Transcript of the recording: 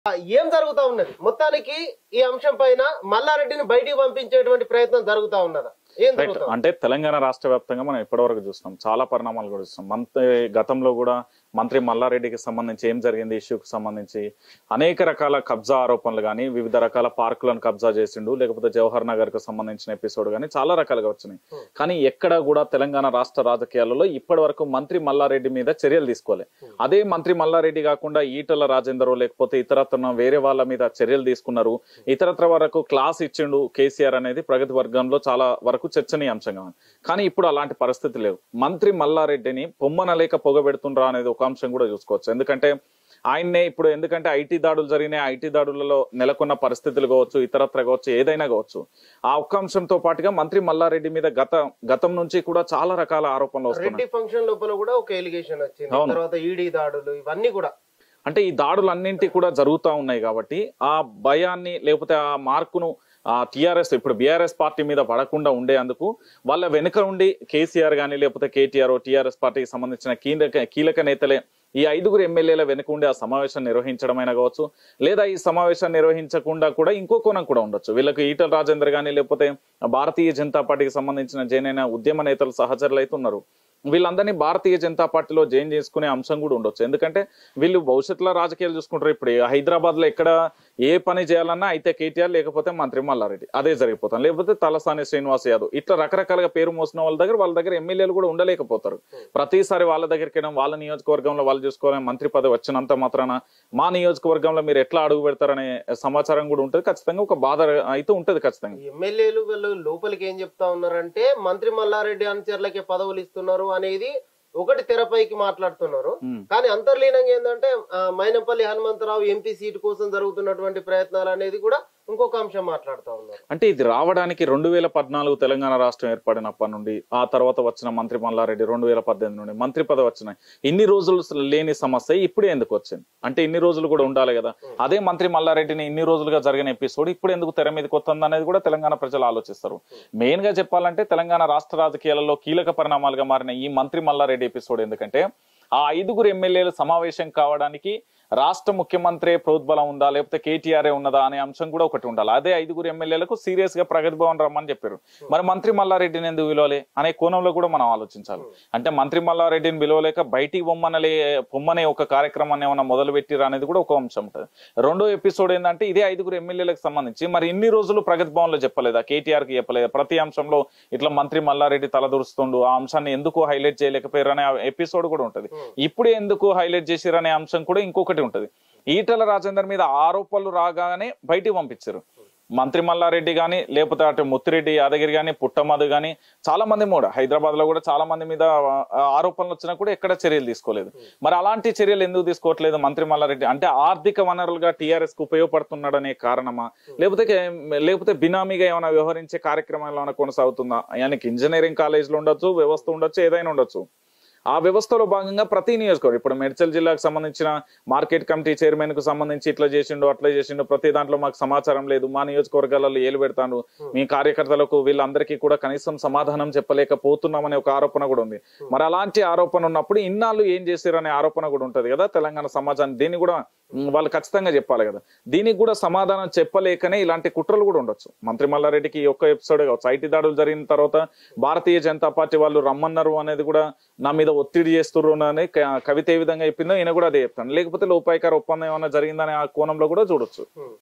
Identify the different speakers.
Speaker 1: ఆ, ఏం జరుగుతా ఉన్నది మొత్తానికి ఈ అంశం పైన మల్లారెడ్డిని బయటికి పంపించేటువంటి ప్రయత్నం జరుగుతా ఉన్నదా ఏం
Speaker 2: రైట్
Speaker 1: జరుగుతా ఉంది?
Speaker 2: అంటే తెలంగాణ రాష్ట్ర వ్యాప్తంగా మనం ఇప్పటివరకు చూస్తున్నాం చాలా పరిణామాలు కూడా చూస్తున్నాం మంత్రి గతంలో కూడా మంత్రి మల్లారెడ్డికి సంబంధించి ఏం జరిగింది ఇష్యూకి సంబంధించి అనేక రకాల కబ్జా ఆరోపణలు కానీ వివిధ రకాల పార్కులను కబ్జా చేసిండు లేకపోతే జవహర్ నగర్ కు సంబంధించిన ఎపిసోడ్ కానీ చాలా రకాలుగా వచ్చినాయి కానీ ఎక్కడ కూడా తెలంగాణ రాష్ట్ర రాజకీయాలలో ఇప్పటి వరకు మంత్రి మల్లారెడ్డి మీద చర్యలు తీసుకోవాలి అదే మంత్రి మల్లారెడ్డి కాకుండా ఈటల రాజేందర్ లేకపోతే ఇతరత్ర వేరే వాళ్ళ మీద చర్యలు తీసుకున్నారు ఇతరత్ర వరకు క్లాస్ ఇచ్చిండు కేసీఆర్ అనేది ప్రగతి వర్గంలో చాలా వరకు చర్చనీయాంశంగా ఉంది కానీ ఇప్పుడు అలాంటి పరిస్థితి లేవు మంత్రి మల్లారెడ్డిని పొమ్మనలేక పొగబెడుతుండ్రా అనేది ఒక అంశం కూడా చూసుకోవచ్చు ఎందుకంటే ఆయన్నే ఇప్పుడు ఎందుకంటే ఐటీ దాడులు జరిగినాయి ఐటీ దాడులలో నెలకొన్న పరిస్థితులు కావచ్చు ఇతరత్ర కావచ్చు ఏదైనా కావచ్చు ఆ ఒక్క అంశంతో పాటుగా మంత్రి మల్లారెడ్డి మీద గత గతం నుంచి కూడా చాలా రకాల ఆరోపణలు వస్తున్నాయి
Speaker 1: రెడ్డి ఫంక్షన్ లోపల కూడా ఒక ఎలిగేషన్ వచ్చింది
Speaker 2: అవును.
Speaker 1: తర్వాత ఈడీ దాడులు ఇవన్నీ కూడా
Speaker 2: అంటే ఈ దాడులు అన్నింటి కూడా జరుగుతూ ఉన్నాయి కాబట్టి ఆ భయాన్ని లేకపోతే ఆ మార్కును ఆ టిఆర్ఎస్ ఇప్పుడు బీఆర్ఎస్ పార్టీ మీద పడకుండా ఉండేందుకు వాళ్ళ వెనుక ఉండి కేసీఆర్ కానీ లేకపోతే కేటీఆర్ టిఆర్ఎస్ పార్టీకి సంబంధించిన కీలక కీలక నేతలే ఈ ఐదుగురు ఎమ్మెల్యేల వెనుక ఉండి ఆ సమావేశం నిర్వహించడమైనా కావచ్చు లేదా ఈ సమావేశం నిర్వహించకుండా కూడా ఇంకో కోణం కూడా ఉండొచ్చు వీళ్ళకి ఈటల రాజేందర్ కానీ లేకపోతే భారతీయ జనతా పార్టీకి సంబంధించిన జైనైన ఉద్యమ నేతలు సహచరులు అయితే ఉన్నారు వీళ్ళందరినీ భారతీయ జనతా పార్టీలో జాయిన్ చేసుకునే అంశం కూడా ఉండొచ్చు ఎందుకంటే వీళ్ళు భవిష్యత్తులో రాజకీయాలు చూసుకుంటారు ఇప్పుడు హైదరాబాద్ లో ఎక్కడ ఏ పని చేయాలన్నా అయితే కేటీఆర్ లేకపోతే మంత్రి మల్లారెడ్డి అదే జరిగిపోతాం లేకపోతే తలసాని శ్రీనివాస్ యాదవ్ ఇట్లా రకరకాలుగా పేరు మోసిన వాళ్ళ దగ్గర వాళ్ళ దగ్గర ఎమ్మెల్యేలు కూడా ఉండలేకపోతారు ప్రతిసారి వాళ్ళ దగ్గరికి వెళ్ళడం వాళ్ళ నియోజకవర్గంలో వాళ్ళు చూసుకోవాలని మంత్రి పదవి వచ్చినంత మాత్రాన మా నియోజకవర్గంలో మీరు ఎట్లా అడుగు పెడతారనే సమాచారం కూడా ఉంటుంది ఖచ్చితంగా ఒక బాధ అయితే ఉంటది ఖచ్చితంగా
Speaker 1: ఈ ఎమ్మెల్యేలు వీళ్ళు లోపలికి ఏం చెప్తా ఉన్నారంటే మంత్రి మల్లారెడ్డి అనుచరులకే పదవులు ఇస్తున్నారు అనేది ఒకటి తెరపైకి మాట్లాడుతున్నారు
Speaker 2: ఉమ్.
Speaker 1: కానీ అంతర్లీనంగా ఏంటంటే ఆ, మైనంపల్లి హనుమంతరావు ఎంపీ సీటు కోసం జరుగుతున్నటువంటి ప్రయత్నాలు అనేది కూడా ఇంకొక అంశం మాట్లాడుతా ఉన్నారు
Speaker 2: అంటే ఇది రావడానికి రెండు వేల పద్నాలుగు తెలంగాణ రాష్ట్రం ఏర్పడినప్పటి నుండి ఆ తర్వాత వచ్చిన మంత్రి మల్లారెడ్డి రెండు వేల పద్దెనిమిది నుండి మంత్రి పదవి వచ్చినాయి ఇన్ని రోజులు లేని సమస్య ఇప్పుడే ఎందుకు వచ్చింది అంటే ఇన్ని రోజులు కూడా ఉండాలి కదా అదే మంత్రి మల్లారెడ్డిని ఇన్ని రోజులుగా జరిగిన ఎపిసోడ్ ఇప్పుడు ఎందుకు తెర మీదకి వస్తుంది అనేది కూడా తెలంగాణ ప్రజలు ఆలోచిస్తారు మెయిన్ గా చెప్పాలంటే తెలంగాణ రాష్ట్ర రాజకీయాలలో కీలక పరిణామాలుగా మారిన ఈ మంత్రి మల్లారెడ్డి ఎపిసోడ్ ఎందుకంటే ఆ ఐదుగురు ఎమ్మెల్యేలు సమావేశం కావడానికి రాష్ట్ర ముఖ్యమంత్రి ప్రోద్బలం ఉందా లేకపోతే కేటీఆర్ ఉన్నదా అనే అంశం కూడా ఒకటి ఉండాలి అదే ఐదుగురు ఎమ్మెల్యేలకు సీరియస్ గా ప్రగతి భవన్ రమ్మని చెప్పారు మరి మంత్రి మల్లారెడ్డిని ఎందుకు విలువలే అనే కోణంలో కూడా మనం ఆలోచించాలి అంటే మంత్రి మల్లారెడ్డిని విలువలేక బయటికి పొమ్మనలే పొమ్మనే ఒక కార్యక్రమాన్ని ఏమైనా మొదలు పెట్టిరా అనేది కూడా ఒక అంశం ఉంటుంది రెండో ఎపిసోడ్ ఏంటంటే ఇదే ఐదుగురు ఎమ్మెల్యేలకు సంబంధించి మరి ఇన్ని రోజులు ప్రగతి భవన్ లో చెప్పలేదా కేటీఆర్ కి చెప్పలేదా ప్రతి అంశంలో ఇట్లా మంత్రి మల్లారెడ్డి తలదూరుస్తుండు ఆ అంశాన్ని ఎందుకు హైలైట్ చేయలేకపోయారు అనే ఎపిసోడ్ కూడా ఉంటది ఇప్పుడే ఎందుకు హైలైట్ చేసిరు అనే అంశం కూడా ఇంకొకటి ఉంటది ఈటల రాజేందర్ మీద ఆరోపణలు రాగానే బయటికి పంపించారు మంత్రి మల్లారెడ్డి గాని లేకపోతే అటు ముత్తిరెడ్డి యాదగిరి గాని పుట్టమధు గాని చాలా మంది కూడా హైదరాబాద్ లో కూడా చాలా మంది మీద ఆ, ఆరోపణలు వచ్చినా కూడా ఎక్కడ చర్యలు తీసుకోలేదు మరి అలాంటి చర్యలు ఎందుకు తీసుకోవట్లేదు మంత్రి మల్లారెడ్డి అంటే ఆర్థిక వనరులుగా టీఆర్ఎస్ కు ఉపయోగపడుతున్నాడనే కారణమా లేకపోతే కే- లేకపోతే బినామీగా ఏమైనా వ్యవహరించే కార్యక్రమాలు ఏమైనా కొనసాగుతుందా ఆయనకి ఇంజనీరింగ్ కాలేజీలు ఉండొచ్చు వ్యవస్థ ఉండొచ్చు ఏదైనా ఉండొచ్చు ఆ వ్యవస్థలో భాగంగా ప్రతి నియోజకవర్గం ఇప్పుడు మేడ్చల్ జిల్లాకు సంబంధించిన మార్కెట్ కమిటీ చైర్మన్ కు సంబంధించి ఇట్లా చేసిండు అట్లా చేసిండు ప్రతి దాంట్లో మాకు సమాచారం లేదు మా నియోజకవర్గాలలో ఏలు పెడతాను మీ కార్యకర్తలకు వీళ్ళందరికీ కూడా కనీసం సమాధానం చెప్పలేకపోతున్నామనే ఒక ఆరోపణ కూడా ఉంది మరి అలాంటి ఆరోపణ ఉన్నప్పుడు ఇన్నాళ్ళు ఏం చేశారు అనే ఆరోపణ కూడా ఉంటది కదా తెలంగాణ సమాజాన్ని దీన్ని కూడా ఉమ్, వాళ్ళు ఖచ్చితంగా చెప్పాలి కదా దీనికి కూడా సమాధానం చెప్పలేకనే ఇలాంటి కుట్రలు కూడా ఉండొచ్చు మంత్రి మల్లారెడ్డికి ఈ ఒక్క ఎపిసోడ్ కావచ్చు ఐటీ దాడులు జరిగిన తర్వాత భారతీయ జనతా పార్టీ వాళ్ళు రమ్మన్నారు అనేది కూడా నా మీద ఒత్తిడి చేస్తున్నారు అని క- కవిత ఏ విధంగా చెప్పిందో ఈయన కూడా అదే చెప్తాను లేకపోతే లోపాయికార ఒప్పందం ఏమైనా జరిగిందనే ఆ కోణంలో కూడా చూడొచ్చు